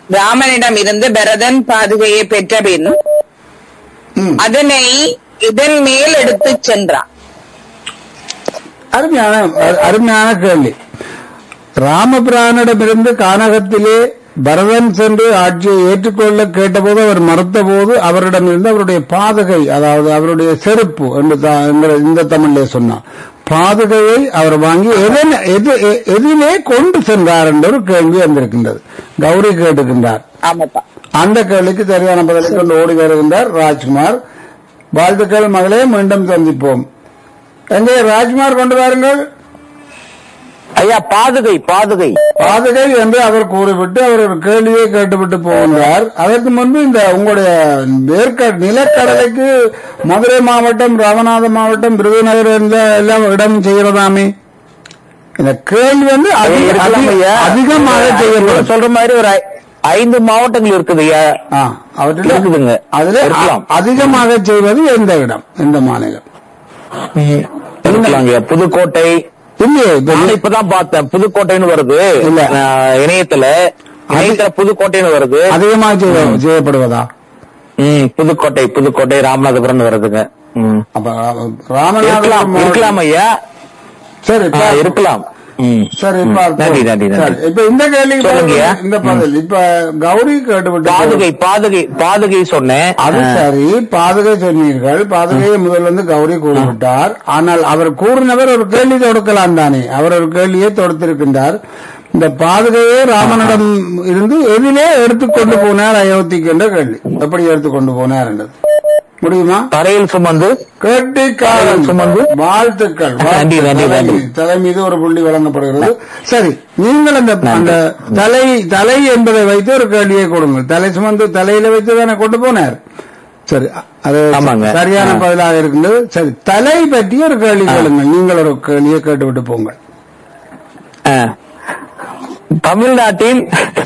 ராமனிடம் இருந்து பரதன் பாதுகையை பெற்ற பின் ம். அதனை இதன் மேல் எடுத்துச் சென்றான் அருமையான அரு- அருமையான கேள்வி ராமபிரானிடமிருந்து கானகத்திலே பரதன் சென்று ஆட்சியை ஏற்றுக்கொள்ள கேட்டபோது அவர் மறுத்தபோது அவரிடமிருந்து அவருடைய பாதுகை அதாவது அவருடைய செருப்பு என்று தா- என்கிற இந்த தமிழிலே சொன்னார் பாதுகையை அவர் வாங்கி எதன் எது எ- எதிலே கொண்டு சென்றார் என்ற ஒரு கேள்வி வந்திருக்கின்றது கௌரி கேட்டுக்கின்றார் ஆமாப்பா அந்த கேள்விக்கு சரியான பதிலை கொண்டு ஓடி வருகின்றார் ராஜ்குமார் வாழ்த்துக்கள் மகளே மீண்டும் சந்திப்போம் எங்கே ராஜ்குமார் கொண்டு வாருங்கள் ஐயா பாதுகை பாதுகை பாதுகை என்று அவர் கூறிவிட்டு அவர் ஒரு கேள்வியை கேட்டுவிட்டு போகின்றார் அதற்கு முன்பு இந்த உங்களுடைய வேர்க்க நிலக்கடலைக்கு மதுரை மாவட்டம் ராமநாதம் மாவட்டம் விருதுநகர் என்ற எல்லாம் இடம் செய்கிறதாமே இந்த கேள்வி வந்து அதிக- இருக்கலாம் அதிக- ஐயா. அதிகமாக நீங்க செய்யப்படும் சொல்ற மாதிரி ஒரு ஐ- ஐந்து மாவட்டங்கள் இருக்குது ஐயா ஆ, அவற்றில் இருக்குதுங்க. அதில் இருக்கலாம். அ- அதிகமாக செய்வது எந்த இடம் எந்த மாநிலம் இருக்கலாங்க ஐயா. புதுக்கோட்டை இல்லையே இப்ப நான் இப்பதான் பார்த்தேன் புதுக்கோட்டைன்னு வருது இல்ல. நான் இணையத்துல இணையத்துல புதுக்கோட்டைன்னு வருது அதிகமாக செய்ய- செய்யப்படுவதா ம், புதுக்கோட்டை புதுக்கோட்டை ராமநாதபுரம் வருதுங்க ம். அப்ப இருக்கலாம் ராமநாதபுரம் இருக்கலாம் ஐயா சரி ஆ, பா- இருக்கலாம் ம். சரி ம். பார்ப்போம். நன்றி நன்றி சரி, நன்றி இப்ப இந்த கேள்விக்கு சொல்லுங்க. பதில் இந்த பதில் இப்ப கௌரி கேட்டுவிட்டு பாதுகை பாதுகை பாதுகை சொன்னேன் அது சரி பாதுகை சொன்னீர்கள் பாதுகையை முதல் வந்து கௌரி கூறிவிட்டார் ஆனால் அவர் கூறினவர் ஒரு கேள்வி தொடுக்கலாம் தானே அவர் ஒரு கேள்வியை தொடுத்திருக்கின்றார் இந்த பாதுகையை ராமனிடம் இருந்து எதிலே எடுத்துக்கொண்டு போனார் அயோத்திக்கு என்ற கேள்வி எப்படி எடுத்துக்கொண்டு போனார் என்றது முடியுமா தரையில் சுமந்து கெட்டிக்காரன் சுமந்து. வாழ்த்துக்கள் நன்றி, நன்றி, தலை நன்றி. மீது- தலை மீது ஒரு புள்ளி வழங்கப்படுகிறது சரி நீங்கள் அந்த அந்த தலை தலை என்பதை வைத்து ஒரு கேள்வியை கொடுங்கள் தலை சுமந்து தலையில வைத்து தானே கொண்டு போனார் சரி அது ஆமாங்க. சரியான ஆ. பதிலாக இருக்கின்றது சரி தலை பற்றி ஒரு கேள்வி கேளுங்கள் நீங்கள் ஒரு கேள்வியை கேட்டுவிட்டு போங்கள் ஆ. தமிழ்நாட்டில்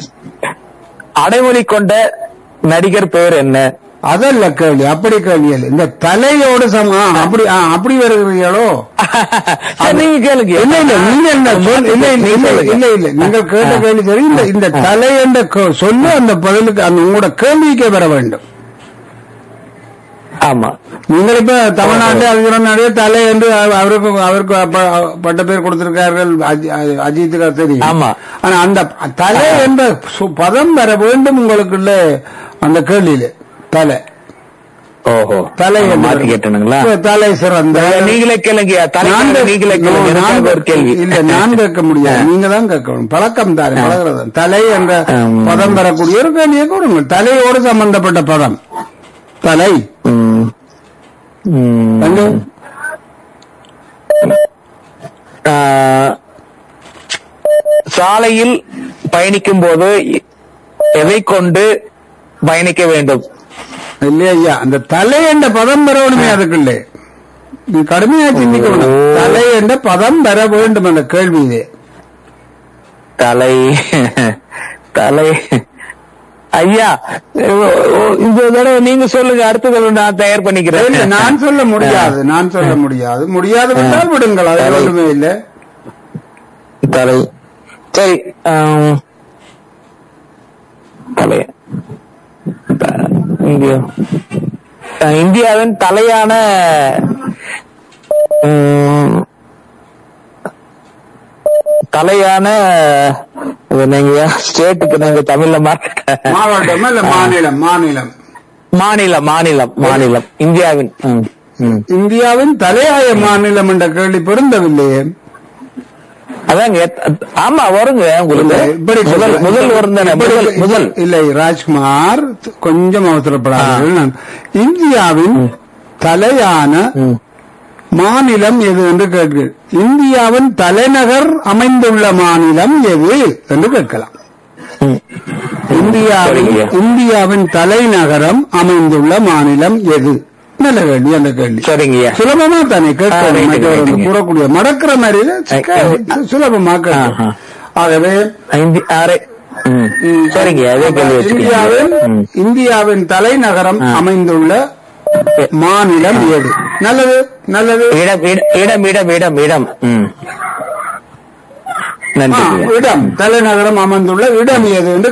அடைமொழி கொண்ட நடிகர் பெயர் என்ன அதல்ல கேள்வி அப்படி கேள்வி இல்லை இந்த தலையோடு சம ஆ, அப்படி ஆ, அப்படி வருகிறீர்களோ சரி, நீங்க கேளுங்க இல்ல இல்ல நீங்க என்ன சொல் இல்ல இல்ல இல்ல இல்ல இல்ல நீங்கள் கேட்ட கேள்வி சரி இந்த இந்த தலை என்ற கொ- சொல்லு அந்த பதிலுக்கு அந்த உங்களோட கேள்விக்கே வர வேண்டும் ஆமா நீங்கள் இப்ப தமிழ்நாட்டில் அதிபர் நிறைய தலை என்று அவ- அவருக்கு அவருக்கு ப- பட்ட பேர் கொடுத்திருக்கார்கள் அஜி- அ- அஜித்துக்கு அது தெரியும் ஆமா. ஆனா அந்த தலை என்ற சு- பதம் வர வேண்டும் உங்களுக்குள்ள அந்த கேள்வியில தலை ஓஹோ தலை ஆமா, என்று மாத்தி கேட்டனுங்களா இப்ப தலை சிறந்த நீங்களே கேளுங்க நான் தலைவர் கேட்க- நீங்களே கேளுங்க நான் எனக்காக ஒரு கேள்வி இல்ல நான் கேட்க முடியாது நீங்க தான் கேட்கணும் பழக்கம் தானே பழகிறது தலை என்ற ஆம். பதம் பெறக்கூடிய ஒரு கேள்வியை கொடுங்க தலையோடு சம்பந்தப்பட்ட பதம் தலை ம். ம். வந்து ஆ, சாலையில் பயணிக்கும் போது எதை கொண்டு பயணிக்க வேண்டும் இல்லையா ஐயா அந்த தலை என்ற பதம் பெறணுமே அதுக்குள்ளே நீ கடுமையா சிந்திக்கணும் ஓ. தலை என்ற பதம் பெற வேண்டும் அந்த கேள்வியிலே தலை தலை ஐயா ஓ- ஓ- இந்த தடவை நீங்க சொல்லுங்க அடுத்த தடவை நான் தயார் இல்ல, பண்ணிக்கிறேன் நான் சொல்ல முடியாது நான் சொல்ல முடியாது முடியாது விட்டால் விடுங்கள் அது தலை. ஒன்றுமே இல்லை தலை சரி ஆம், தலை த- இந்தியா அஹ், இந்தியாவின் தலையான ம், தலையான இது நீங்க ஸ்டேட்டுக்கு நாங்க தமிழ்ல மாத்த மாவட்டம் இல்ல மாநிலம் மாநிலம் மாநிலம் மாநிலம் மாநிலம் இந்தியாவின் ம், ம். இந்தியாவின் தலையாய மாநிலம் என்ற கேள்வி பொருந்தவில்லையே அதாங்க எத்- ஆமா வருங்க உங்களுக்கு இப்படி முதல் சொல்ல- முதல் வரும் தானே இப்படி- முதல் முதல் இல்லை ராஜ்குமார் கொஞ்சம் அவசரப்படாதீர்கள் நான் இந்தியாவின் தலையான ம். மாநிலம் எது என்று கேட்கிறேன் இந்தியாவின் தலைநகர் அமைந்துள்ள மாநிலம் எது என்று கேட்கலாம் ம். இந்தியாவின் சரிங்க. இந்தியாவின் தலைநகரம் அமைந்துள்ள மாநிலம் எது நல்ல கேள்வி அந்த கேள்வி சரிங்கய்யா சுலபமா தானே ஆ, கேட்கணும் ரைட்டுங்க, மற்றவர் வந்து ரைட்டுங்க. கூறக்கூடிய மடக்கிற மாதிரி இல்ல, ஆ, ஆ. சுலபமா ஆஹா. கேட்கணும் ஆகவே ஐந்து ஆறு ம். ம், சரிங்க அதே கேள்வி இந்தியாவின் வச்சுக்கோங்க ம். இந்தியாவின் தலைநகரம் ஆ. அமைந்துள்ள மாநிலம் எது நல்லது நல்லது இடம் இடம் இடம் இடம் இடம் இடம் ம் ஆ, நன்றி இடம் தலைநகரம் அமைந்துள்ள இடம் எது என்று